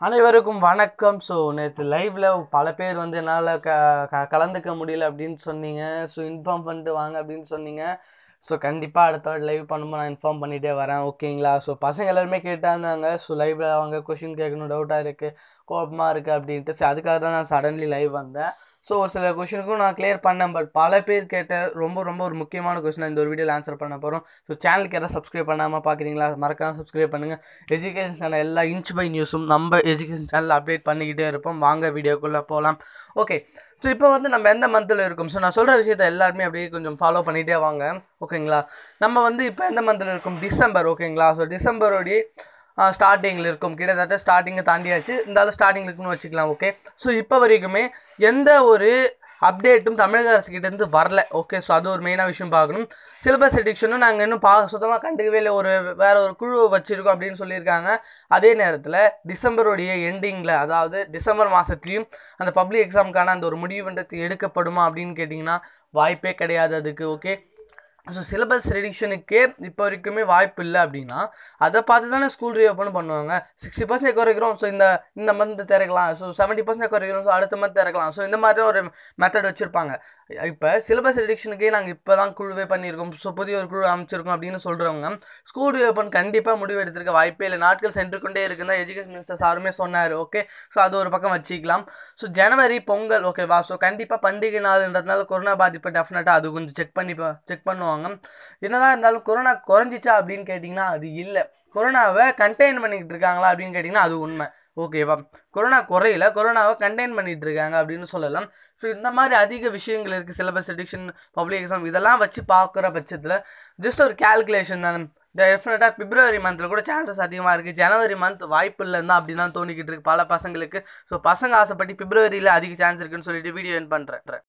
அனைவருக்கும் வணக்கம் ஸோ நேற்று லைவ்ல பல பேர் வந்து என்னால் க க- கலந்துக்க முடியல அப்படின்னு சொன்னீங்க ஸோ இன்ஃபார்ம் பண்ணிட்டு வாங்க அப்படின்னு சொன்னீங்க ஸோ கண்டிப்பாக அடுத்த வாட்டி லைவ் பண்ணும்போது நான் இன்ஃபார்ம் பண்ணிகிட்டே வரேன் ஓகேங்களா ஸோ பசங்க எல்லாருமே கேட்டாந்தாங்க ஸோ லைவ்ல அவங்க கொஷின் கேட்கணும் டவுட்டாக இருக்குது கோபமாக இருக்குது அப்படின்ட்டு ஸோ அதுக்காக தான் நான் சடன்லி லைவ் வந்தேன் ஸோ ஒரு சில கொஷினுக்கும் நான் கிளியர் பண்ணேன் பட் பல பேர் கேட்ட ரொம்ப ரொம்ப ஒரு முக்கியமான கொஷின் இந்த ஒரு வீடியோவில் ஆன்சர் பண்ண போகிறோம் ஸோ சேனலுக்கு யாராவது சப்ஸ்கிரைப் பண்ணாமல் பார்க்குறீங்களா மறக்காம சப்ஸ்கிரைப் பண்ணுங்கள் எஜுகேஷன் சேனல் எல்லா இன்ச் பை நியூஸும் நம்ம எஜுகேஷன் சேனலில் அப்டேட் பண்ணிக்கிட்டே இருப்போம் வாங்க வீடியோக்குள்ளே போகலாம் ஓகே ஸோ இப்போ வந்து நம்ம எந்த மந்தில் இருக்கோம் ஸோ நான் சொல்கிற விஷயத்தை எல்லாருமே அப்படியே கொஞ்சம் ஃபாலோ பண்ணிகிட்டே வாங்க ஓகேங்களா நம்ம வந்து இப்போ எந்த மந்தில் இருக்கோம் டிசம்பர் ஓகேங்களா ஸோ டிசம்பரோடைய ஸ்டார்டிங்கில் இருக்கும் கிட்டத்தட்ட ஸ்டார்டிங்கை தாண்டியாச்சு இருந்தாலும் ஸ்டார்டிங்கில் இருக்குன்னு வச்சுக்கலாம் ஓகே ஸோ இப்போ வரைக்குமே எந்த ஒரு அப்டேட்டும் தமிழக அரசு கிட்டேருந்து வரல ஓகே ஸோ அது ஒரு மெயினாக விஷயம் பார்க்கணும் சிலபஸ் எடிக்ஷனும் நாங்கள் இன்னும் பா சுத்தமாக கண்டுக்கவே இல்லை ஒரு வேற ஒரு குழு வச்சுருக்கோம் அப்படின்னு சொல்லியிருக்காங்க அதே நேரத்தில் டிசம்பருடைய எண்டிங்கில் அதாவது டிசம்பர் மாதத்துலேயும் அந்த பப்ளிக் எக்ஸாமுக்கான அந்த ஒரு முடிவுன்றது எடுக்கப்படுமா அப்படின்னு கேட்டிங்கன்னா வாய்ப்பே கிடையாது அதுக்கு ஓகே ஸோ சிலபஸ் ரெடிக்ஷனுக்கே இப்போ வரைக்குமே வாய்ப்பு இல்லை அப்படின்னா அதை பார்த்து தானே ஸ்கூல் ரீஓப்பன் பண்ணுவாங்க சிக்ஸ்டி பர்சன்ட் குறைக்கிறோம் ஸோ இந்த இந்த மந்த் திறக்கலாம் ஸோ செவன்ட்டி பர்சன்ட் குறைக்கிறோம் ஸோ அடுத்த மந்த் திறக்கலாம் ஸோ இந்த மாதிரி தான் ஒரு மெத்தட் வச்சுருப்பாங்க இப்போ சிலபஸ் ரெடிக்ஷனுக்கே நாங்கள் இப்போ தான் குழுவே பண்ணியிருக்கோம் ஸோ புதிய ஒரு குழு அமைச்சிருக்கோம் அப்படின்னு சொல்கிறவங்க ஸ்கூல் ரீஓப்பன் கண்டிப்பாக முடிவு எடுத்திருக்க வாய்ப்பே இல்லை நாட்கள் சென்று கொண்டே இருக்குன்னு எஜுகேஷன் மினிஸ்டர் சாருமே சொன்னார் ஓகே ஸோ அது ஒரு பக்கம் வச்சுக்கலாம் ஸோ ஜனவரி பொங்கல் ஓகேவா ஸோ கண்டிப்பாக பண்டிகை நாள்ன்றதுனால கொரோனா பாதிப்பு டெஃபினட்டாக அது கொஞ்சம் செக் பண்ணி செக் பண்ணுவாங்க என்னதான் இருந்தாலும் கொரோனா குறைஞ்சிச்சா அப்படின்னு கேட்டிங்கன்னா அது இல்லை கொரோனாவை கண்டெயின் பண்ணிக்கிட்டு இருக்காங்களா அப்படின்னு கேட்டிங்கன்னா அது உண்மை ஓகேவா கொரோனா குறையில கொரோனாவை கண்டெயின் பண்ணிட்டு இருக்காங்க அப்படின்னு சொல்லலாம் ஸோ இந்த மாதிரி அதிக விஷயங்கள் இருக்குது சிலபஸ் எடிக்ஷன் பப்ளிக் எக்ஸாம் இதெல்லாம் வச்சு பார்க்குற பட்சத்தில் ஜஸ்ட் ஒரு கேல்குலேஷன் தானே டெஃபினட்டாக பிப்ரவரி மந்தில் கூட சான்சஸ் அதிகமாக இருக்குது ஜனவரி மந்த் வாய்ப்பு இல்லைன்னு அப்படி தான் தோணிக்கிட்டு இருக்கு பல பசங்களுக்கு ஸோ பசங்க ஆசைப்பட்டு பிப்ரவரியில் அதிக சான்ஸ் இருக்குன்னு சொல்லிட்டு வீடியோ என் பண்ணுறேன்